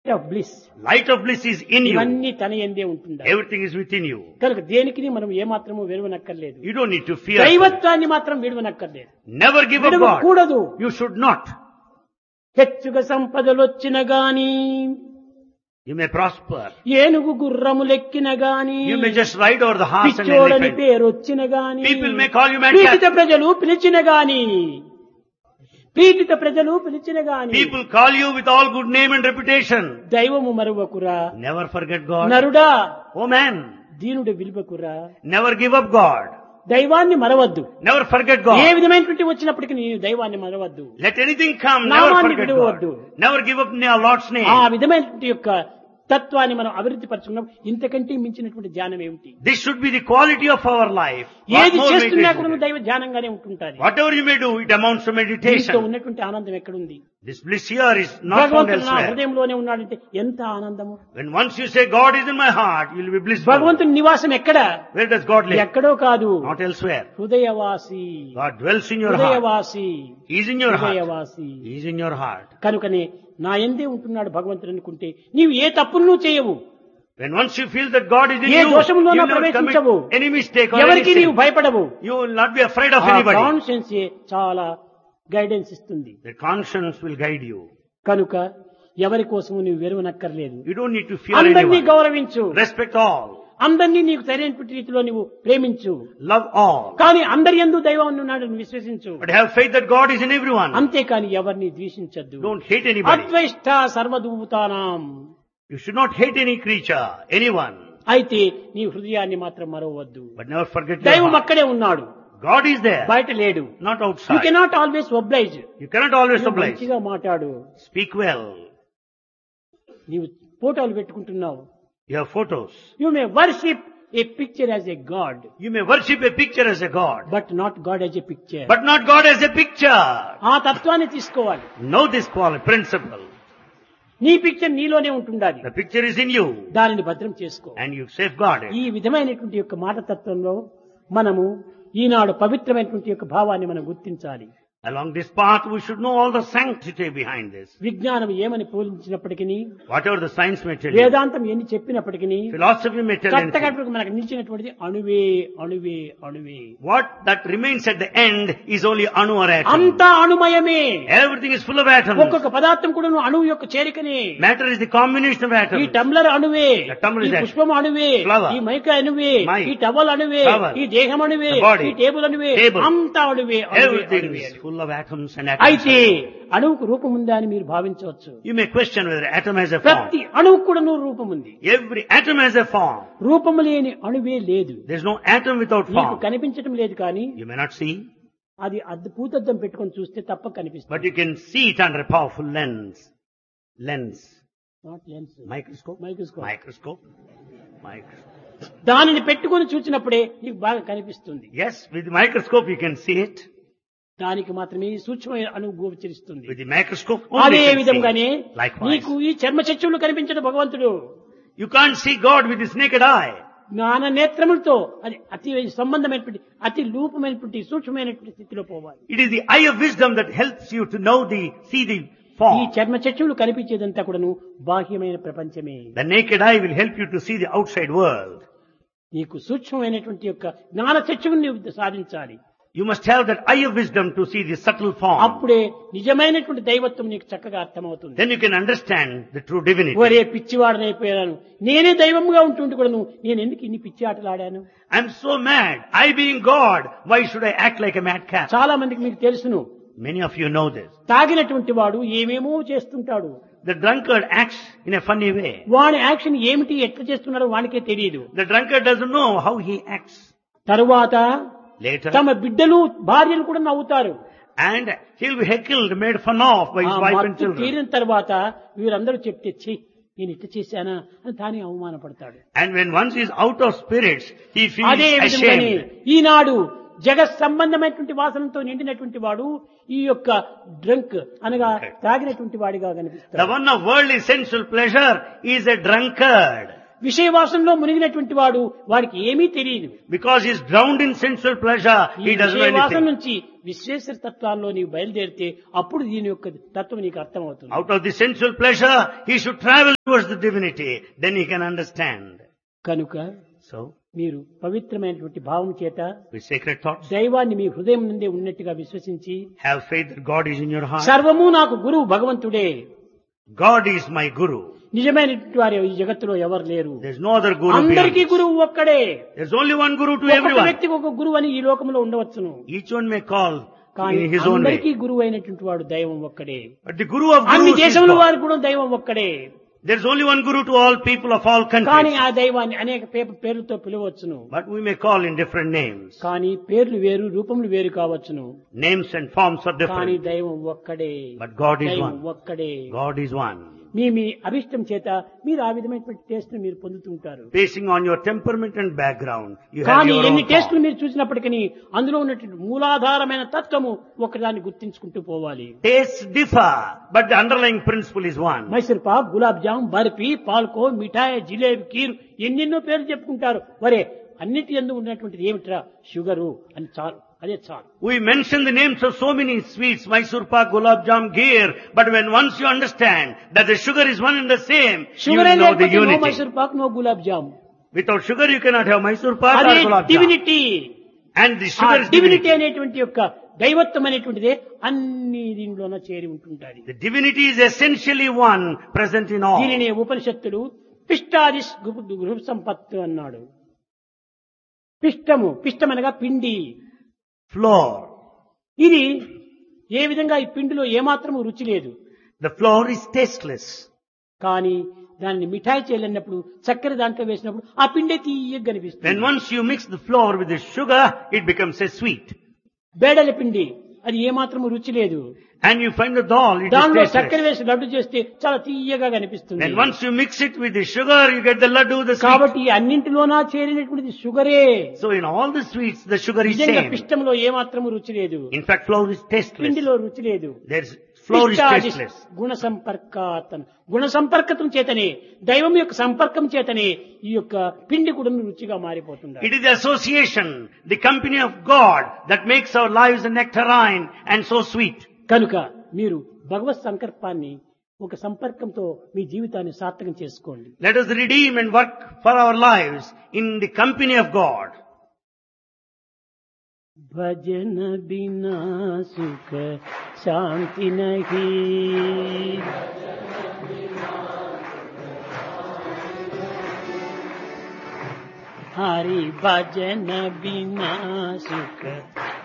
Of bliss Light of bliss is in you. ఇవన్నీ తన ఎందే ఉంటుందా Everything is within you. కనుక దేనికి మనం ఏమాత్రము విడవనక్కర్లేదు You don't need to fear. దైవత్వాన్ని మాత్రం విడవనక్కర్లేదు Never give up God. విడవకూడదు You should not. హెచ్చుగా సంపదలొచ్చిన గాని You may prosper. ఏనుగు గుర్రములెక్కిన గాని You may just ride over the horse and పిచ్చోడని elephant. పేరు వచ్చిన గాని People may call you mad పీడిత cat. ప్రజలు పిలిచిన గాని పీడిత ప్రజలు పిలిచిన గాని People call you with all good name and reputation. దైవము మరువకురా Never forget God. నరుడా Oh man, దీనుడు విలువకురా never give up God. దైవాన్ని మరవద్దు Never forget ఏ God. విధమైనటువంటి వచ్చినప్పటికీ నేను దైవాన్ని మరవద్దు Let anything come, నామాన్ని never forget God. విడవద్దు. Never give up our Lord's name. ఆ విధమైనటువంటి యొక్క తత్వాన్ని మనం అభివృద్ధి పరచుకున్నాం ఇంతకంటే మించినటువంటి ధ్యానం ఏమిటి This should be the quality of our life. What ఏది more చేస్తున్నా meditation? కూడా నువ్వు దైవ ధ్యానంగానే ఉంటుంటారు Whatever you may do, it amounts to దీంట్లో meditation. ఉన్నటువంటి ఆనందం ఎక్కడుంది This bliss here is not found భగవంతుడు నా elsewhere. హృదయంలోనే ఉన్నాడంటే ఎంత ఆనందము When once you say God is in my heart, you will be blissful. భగవంతుని నివాసం ఎక్కడ Where does God live? ఎక్కడో కాదు Not elsewhere. హృదయవాసి God dwells in your heart. హృదయవాసి He is in your heart. హృదయవాసి He is in your heart. కనుకనే నా ఎందే ఉంటున్నాడు భగవంతుడు అనుకుంటే నీవు ఏ తప్పును నువ్వు చేయవు When once you feel that God is in A you, దోషంలోనూ you will not ప్రవేశించవు. commit any mistake or any ఎవరికి నీవు sin. భయపడవు You will not be afraid of ఆ anybody. కాన్షియన్స్ చాలా గైడెన్స్ ఇస్తుంది The conscience will guide you. కనుక ఎవరి కోసము నీవు వెరువనక్కర్లేదు You don't need to fear అందరినీ anyone. గౌరవించు Respect all. అందరినీ నీకు సరైనటువంటి రీతిలో నువ్వు ప్రేమించు Love all. కానీ అందరి ఎందు దైవం ఉన్నాడు అని విశ్వసించు But have faith that God is in everyone. అంతేకాని ఎవరిని ద్వేషించద్దు Don't hate anybody. అద్వైష్ట సర్వదూతానాం You should not hate any creature, anyone. అయితే నీ హృదయాన్ని మాత్రం మరవద్దు But never forget your దైవం heart. అక్కడే ఉన్నాడు God is there, బయట లేడు not you outside. Cannot always oblige You cannot always oblige. మంచిగా మాట్లాడు Speak well. నీవు ఫోటోలు పెట్టుకుంటున్నావు You have photos. You may worship a picture as a God You may worship a picture as a God, but not God as a picture but not God as a picture. ఆ తత్వాన్ని తీసుకోవాలి Know this quality, principle. నీ picture నీలోనే ఉంటుండాలి The picture is in you, దానిని భద్రం చేసుకో and you safeguard it. ఈ విధమైనటువంటి యొక్క మాట తత్వంలో మనము ఈనాడు పవిత్రమైనటువంటి యొక్క భావాన్ని మనం గుర్తించాలి Along this path, we should know all the sanctity behind this. విజ్ఞానం ఏమని పోలించినప్పటికీ Whatever the science may tell you, వేదాంతం ఎన్ని చెప్పినప్పటికీ philosophy may tell anything. కట్టగట్టుకు మనకు నిలిచినటువంటిది అణువే అణువే అణువే What that remains at the end is only anu or atom. అంతా అణుమయమే Everything is full of atoms. ఒక్కొక్క పదార్థం కూడా అణువు యొక్క చేరికనే Matter is the combination of ఈ atoms. టంబ్లర్ అణువే The tumbler ఈ is atom. పుష్పం అణువే Flower. ఈ మైక అణువే Mic. ఈ టవల్ అణువే Towel. ఈ దేహం అణువే The body. ఈ టేబుల్ అణువే Table. అంతా అణువే అణువే, Everything అణువే, is అణువే. full of atoms and అయితే atoms. అణువుకు రూపం ఉందా అని మీరు భావించవచ్చు You may question whether atom has a form. ప్రతి అణువుకు కూడా నూరు రూపం ఉంది Every atom has a form. రూపము లేని అణువే లేదు There's no atom without నీకు form. కనిపించడం లేదు కానీ You may not see, అది అద్ద పూతద్దం పెట్టుకొని చూస్తే తప్ప కనిపిస్తుంది but you can see it under a powerful lens. Lens. Not lens. Microscope? Microscope. Microscope. Microscope. దానిని పెట్టుకొని చూసినప్పుడే నీకు బాగా కనిపిస్తుంది Yes, with the microscope you can see it. దానికి మాత్రమే సూక్ష్మమైన అణువు గోచరిస్తుంది With the microscope అదే only you can విధంగానే see. Likewise. నీకు ఈ చర్మ చచ్చులు కనిపించడం భగవంతుడు You can't see God with this naked eye. జ్ఞాన నేత్రములతో అది అతి సంబంధమైనటువంటి అతి రూపమైనటువంటి సూక్ష్మమైనటువంటి స్థితిలో పోవాలి It is the eye of wisdom that helps you to know the, see the ఈ form. చర్మ చచ్చులు కనిపించేదంతా కూడాను బాహ్యమైన ప్రపంచమే The naked eye will help you to see the outside world. నీకు సూక్ష్మమైనటువంటి యొక్క జ్ఞాన చచ్చువుని నీవు సాధించాలి You must have that eye of wisdom to see the subtle form. అప్పుడే నిజమైనటువంటి దైవత్వం నీకు చక్కగా అర్థమవుతుంది Then you can understand the true divinity. ఒరే పిచ్చివాడనైపోయాను నేనే దైవంగా ఉంటుంటే కూడా నువ్వు నేను ఎందుకు ఇన్ని పిచ్చి ఆటలు ఆడాను I'm so mad. I being God, why should I act like a madcap? చాలా మందికి మీకు తెలుసును Many of you know this. తాగినటువంటి వాడు ఏమేమో చేస్తుంటాడు The drunkard acts in a funny way. వాడి యాక్షన్ ఏమిటి ఎట్లా చేస్తున్నాడో వానికే తెలియదు The drunkard doesn't know how he acts. తరువాత Later, తమ బిడ్డలు భార్యలు కూడా నవ్వుతారు and he'll be heckled, made fun of by ఆ his wife and మత్తు children. తీరిన తర్వాత వీరందరూ చెప్తే ఛీ నేను ఇట్లా చేశానా అని తానే అవమానపడతాడు And when once he's out of spirits, he feels అదే విధంగానే ashamed. ఈనాడు జగత్ సంబంధమైనటువంటి వాసనతో నిండినటువంటి వాడు ఈ యొక్క డ్రంక్ అనగా తాగినటువంటి వాడిగా The కనిపిస్తాడు one of worldly sensual pleasure is a drunkard. విషయవాసంలో మునిగినటువంటి వాడు వాడికి ఏమీ తెలియదు Because he is drowned in sensual pleasure, ఈ he doesn't know విషయవాసం anything. నుంచి విశ్వేశ్వర తత్వాల్లో నీవు బయలుదేరితే అప్పుడు దీని యొక్క తత్వం నీకు అర్థమవుతుంది Out of the sensual pleasure, he should travel towards the divinity. Then he can understand. కనుక So, మీరు పవిత్రమైనటువంటి భావం చేత with sacred thoughts, దైవాన్ని మీ హృదయం నుండే ఉన్నట్టుగా విశ్వసించి have faith that God is in your heart. సర్వము నాకు గురువు భగవంతుడే God is my guru. నిజమైనటువంటి వారు ఈ జగత్తులో ఎవరు లేరు There's no other guru అందరికీ beyond. గురువు ఒక్కడే There's only one guru to ఒక్కొక్క everyone. వ్యక్తికి ఒక గురువు అని ఈ లోకంలో ఉండవచ్చును Each one may call కానీ in his own అందరికీ way. గురువు అయినటువంటి వాడు దైవం ఒక్కడే But the guru of అన్ని gurus is దేశముల God. వారికి కూడా దైవం ఒక్కడే There's only one guru to all people of all కానీ countries. ఆ దైవాన్ని అనేక పే- పేర్లతో పిలవచ్చును But we may call in different names. కానీ పేర్లు వేరు రూపములు వేరు కావచ్చును Names and forms are కానీ different. దైవం ఒక్కడే But God is దైవం one. ఒక్కడే God is one. మీ మీ అభిష్టం చేత మీరు ఆ విధమైనటువంటి టేస్ట్ ని మీరు పొందుతుంటారు Basing on your temperament and background, you have కానీ your ఎన్ని own టేస్టులు thought. మీరు చూసినప్పటికీ అందులో ఉన్నటువంటి మూలాధారమైన తత్వము ఒకదాన్ని గుర్తించుకుంటూ పోవాలి Tastes differ, but the underlying principle is one. Mysore pak gulab jam barfi పాల్కో మిఠాయి జిలేబీ కీర్ ఎన్నెన్నో పేర్లు చెప్పుకుంటారు వరే అన్నిటి ఎందు ఉన్నటువంటిది ఏమిట్రా షుగరు అని చాలు అదే చాలు We mention the names of so many sweets, Mysore pak, gulab jam, gear, but when once you understand that the sugar is one and the same, you sugar will know the no unity. Mysore pak no gulab jam Without sugar you cannot have Mysore pak or అదే gulab jam. Divinity And the sugar is divinity divinity. అనేటువంటి యొక్క దైవత్వం అనేటువంటిదే అన్ని దీనిలోన చేరి ఉంటుంటాది The divinity is essentially one, present in all. దీనిని ఉపనిషత్తుడు పిష్టాదిస్ గృహ సంపత్తు అన్నాడు పిష్టము పిష్టం అనగా పిండి Flour. ఇది ఏ విధంగా ఈ పిండిలో ఏమాత్రము రుచి లేదు The flour is tasteless. కానీ దాన్ని మిఠాయి చేయలేనప్పుడు చక్కెర దాంట్లో వేసినప్పుడు ఆ పిండే తీయగా When కనిపిస్తుంది once you mix the flour with the sugar, it becomes a sweet. బేడల పిండి అది ఏమాత్రము రుచి లేదు And you find the dal, it దానిలో is చక్కెర tasteless. వేసి లడ్డు చేస్తే చాలా తీయగా కనిపిస్తుంది And once you mix it with the sugar, you get the laddu, the sweet. కాబట్టి ఈ అన్నింటిలోనా చేరినటువంటిది షుగరే So in all the sweets, the sugar is నిజంగా same. పిష్టంలో ఏమాత్రము రుచి లేదు In fact, flour is tasteless. పిండిలో రుచి లేదు There's flour is పిష్టాది tasteless. గుణ సంపర్కాతన్ గుణ సంపర్కతం చేతనే దైవం యొక్క సంపర్కం చేతనే ఈ యొక్క పిండి కూడా రుచిగా మారిపోతుంది It is the association, the company of God that makes our lives a nectarine and so sweet. కనుక మీరు భగవత్ సంకల్పాన్ని ఒక సంపర్కంతో మీ జీవితాన్ని సార్థకం చేసుకోండి Let us redeem and work for our lives in the company of God. భజన బినా సుఖ శాంతి నహి హరి భజన బినా సుఖ